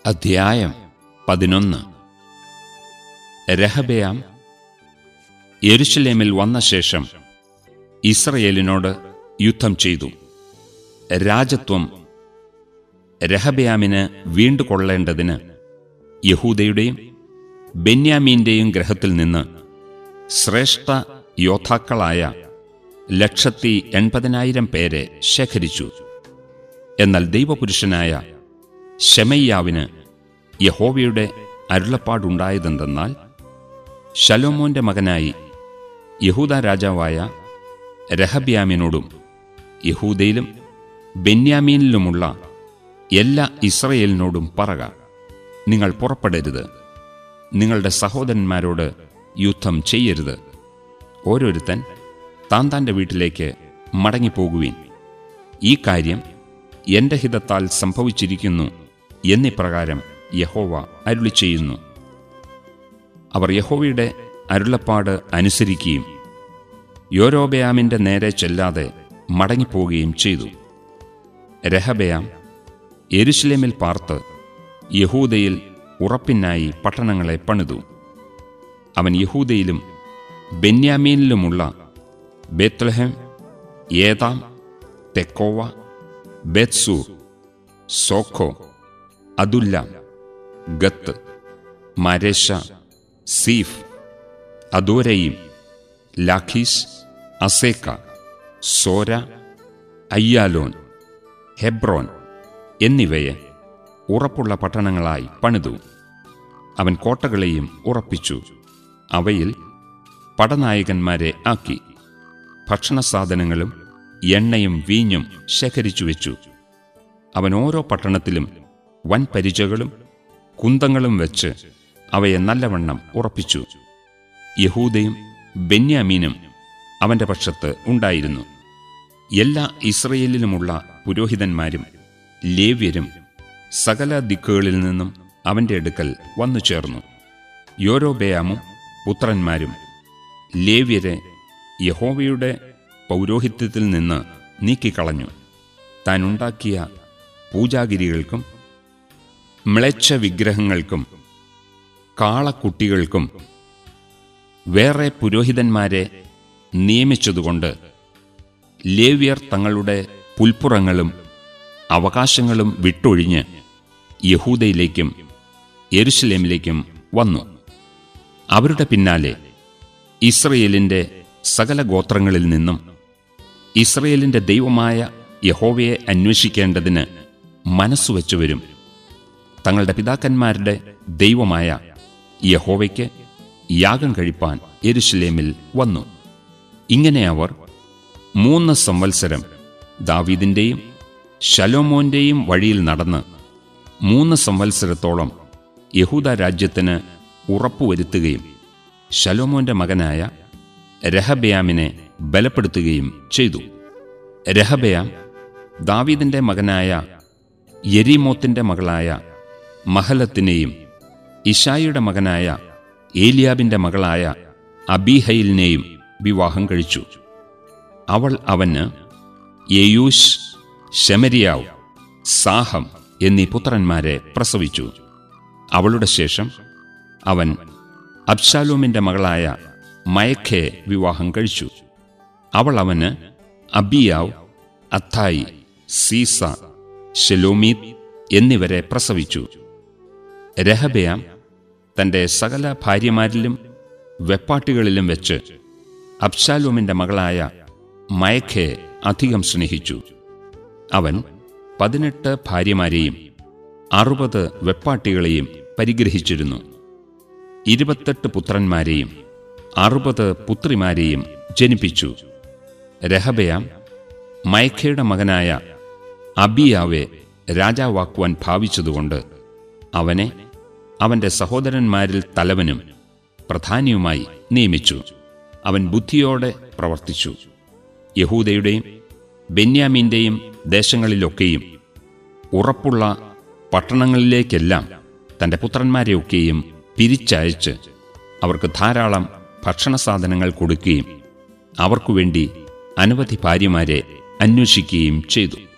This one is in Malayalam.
അധ്യായം പതിനൊന്ന് രഹബയാം യെരുശലേമിൽ വന്ന ശേഷം ഇസ്രയേലിനോട് യുദ്ധം ചെയ്തു രാജത്വം രഹബയാമിന് വീണ്ടുകൊള്ളേണ്ടതിന് യഹൂദയുടെയും ബെന്യാമീന്റെയും ഗ്രഹത്തിൽ നിന്ന് ശ്രേഷ്ഠ യോദ്ധാക്കളായ ലക്ഷത്തി എൺപതിനായിരം പേരെ ശേഖരിച്ചു എന്നാൽ ദൈവപുരുഷനായ ശമയ്യാവിന് യഹോവയുടെ അരുളപ്പാടുണ്ടായതെന്തെന്നാൽ ശലോമോന്റെ മകനായി യഹൂദ രാജാവായ രഹബ്യാമിനോടും യഹൂദയിലും ബെന്യാമീനിലുമുള്ള എല്ലാ ഇസ്രയേലിനോടും പറക നിങ്ങൾ പുറപ്പെടരുത് നിങ്ങളുടെ സഹോദരന്മാരോട് യുദ്ധം ചെയ്യരുത് ഓരോരുത്തൻ താൻ താൻ്റെ വീട്ടിലേക്ക് മടങ്ങിപ്പോകുവീൻ ഈ കാര്യം എന്റെ ഹിതത്താൽ സംഭവിച്ചിരിക്കുന്നു എന്നിപ്രകാരം യഹോവ അരുളി ചെയ്യുന്നു അവർ യഹോവയുടെ അരുളപ്പാട് അനുസരിക്കുകയും യോരോബയാമിന്റെ നേരെ ചെല്ലാതെ മടങ്ങിപ്പോവുകയും ചെയ്തു രഹബയാം യെരുശലേമിൽ പാർത്ത് യഹൂദയിൽ ഉറപ്പിനായി പട്ടണങ്ങളെ പണിതു അവൻ യഹൂദയിലും ബെന്യാമീനിലുമുള്ള ബേത്ലഹം ഏതാം തെക്കോവ ബെത്സൂർ സോഖോ അതുല്ലാം ഗത്ത് മരേഷ സീഫ് അദോരയും ലാഖീസ് അസേക്ക സോര അയ്യാലോൻ ഹെബ്രോൻ എന്നിവയെ ഉറപ്പുള്ള പട്ടണങ്ങളായി പണിതു അവൻ കോട്ടകളെയും ഉറപ്പിച്ചു അവയിൽ പടനായകന്മാരെ ആക്കി ഭക്ഷണസാധനങ്ങളും എണ്ണയും വീഞ്ഞും ശേഖരിച്ചു വെച്ചു അവൻ ഓരോ പട്ടണത്തിലും വൻ പരിചകളും കുന്തങ്ങളും വെച്ച് അവയെ നല്ലവണ്ണം ഉറപ്പിച്ചു യഹൂദയും ബെന്യാമീനും അവന്റെ പക്ഷത്ത് ഉണ്ടായിരുന്നു എല്ലാ ഇസ്രയേലിലുമുള്ള പുരോഹിതന്മാരും ലേവ്യരും സകല ദിക്കുകളിൽ നിന്നും അവന്റെ അടുക്കൽ വന്നു ചേർന്നു യോരോബയാമും പുത്രന്മാരും ലേവ്യരെ യഹോവയുടെ പൗരോഹിത്യത്തിൽ നിന്ന് നീക്കിക്കളഞ്ഞു താൻ ഉണ്ടാക്കിയ പൂജാഗിരികൾക്കും മ്ലേച്ഛ വിഗ്രഹങ്ങൾക്കും കാളക്കുട്ടികൾക്കും വേറെ പുരോഹിതന്മാരെ നിയമിച്ചതുകൊണ്ട് ലേവ്യർ തങ്ങളുടെ പുൽപ്പുറങ്ങളും അവകാശങ്ങളും വിട്ടൊഴിഞ്ഞ് യഹൂദയിലേക്കും യെരുശലേമിലേക്കും വന്നു അവരുടെ പിന്നാലെ ഇസ്രയേലിന്റെ സകല ഗോത്രങ്ങളിൽ നിന്നും ഇസ്രയേലിന്റെ ദൈവമായ യഹോവയെ അന്വേഷിക്കേണ്ടതിന് മനസ്സുവെച്ചുവരും തങ്ങളുടെ പിതാക്കന്മാരുടെ ദൈവമായ യഹോവയ്ക്ക് യാഗം കഴിപ്പാൻ യെരുശലേമിൽ വന്നു ഇങ്ങനെ അവർ മൂന്ന് സംവത്സരം ദാവീദിന്റെയും ശലോമോന്റെയും വഴിയിൽ നടന്ന് മൂന്ന് സംവത്സരത്തോളം യഹൂദ രാജ്യത്തിന് ഉറപ്പുവരുത്തുകയും ശലോമോന്റെ മകനായ രഹബയാമിനെ ബലപ്പെടുത്തുകയും ചെയ്തു രഹബയാം ദാവീദിന്റെ മകനായ യെരീമോത്തിന്റെ മകളായ മഹലത്തിനെയും ഇഷായിയുടെ മകനായ ഏലിയാബിന്റെ മകളായ അബീഹയിലിനെയും വിവാഹം കഴിച്ചു അവൾ അവന് യെയൂഷ് ശമരിയാവ് സാഹം എന്നീ പുത്രന്മാരെ പ്രസവിച്ചു അവളുടെ ശേഷം അവൻ അബ്ശാലോമിന്റെ മകളായ മയഖയെ വിവാഹം കഴിച്ചു അവൾ അവന് അബിയാവ് അത്തായി സീസ ഷെലോമീത് എന്നിവരെ പ്രസവിച്ചു രഹബയാം തന്റെ സകല ഭാര്യമാരിലും വെപ്പാട്ടികളിലും വെച്ച് അബ്ശാലോമിന്റെ മകളായ മയഖയെ അധികം സ്നേഹിച്ചു അവൻ പതിനെട്ട് ഭാര്യമാരെയും അറുപത് വെപ്പാട്ടികളെയും പരിഗ്രഹിച്ചിരുന്നു ഇരുപത്തെട്ട് പുത്രന്മാരെയും അറുപത് പുത്രിമാരെയും ജനിപ്പിച്ചു രഹബയാം മയഖയുടെ മകനായ അബിയാവെ രാജാവാക്കുവാൻ ഭാവിച്ചതുകൊണ്ട് അവനെ അവന്റെ സഹോദരന്മാരിൽ തലവനും പ്രധാനിയുമായി നിയമിച്ചു അവൻ ബുദ്ധിയോടെ പ്രവർത്തിച്ചു യഹൂദയുടെയും ബെന്യാമീന്റെയും ദേശങ്ങളിലൊക്കെയും ഉറപ്പുള്ള പട്ടണങ്ങളിലേക്കെല്ലാം തന്റെ പുത്രന്മാരെയൊക്കെയും പിരിച്ചയച്ച് അവർക്ക് ധാരാളം ഭക്ഷണസാധനങ്ങൾ കൊടുക്കുകയും അവർക്കുവേണ്ടി അനവധി ഭാര്യമാരെ അന്വേഷിക്കുകയും ചെയ്തു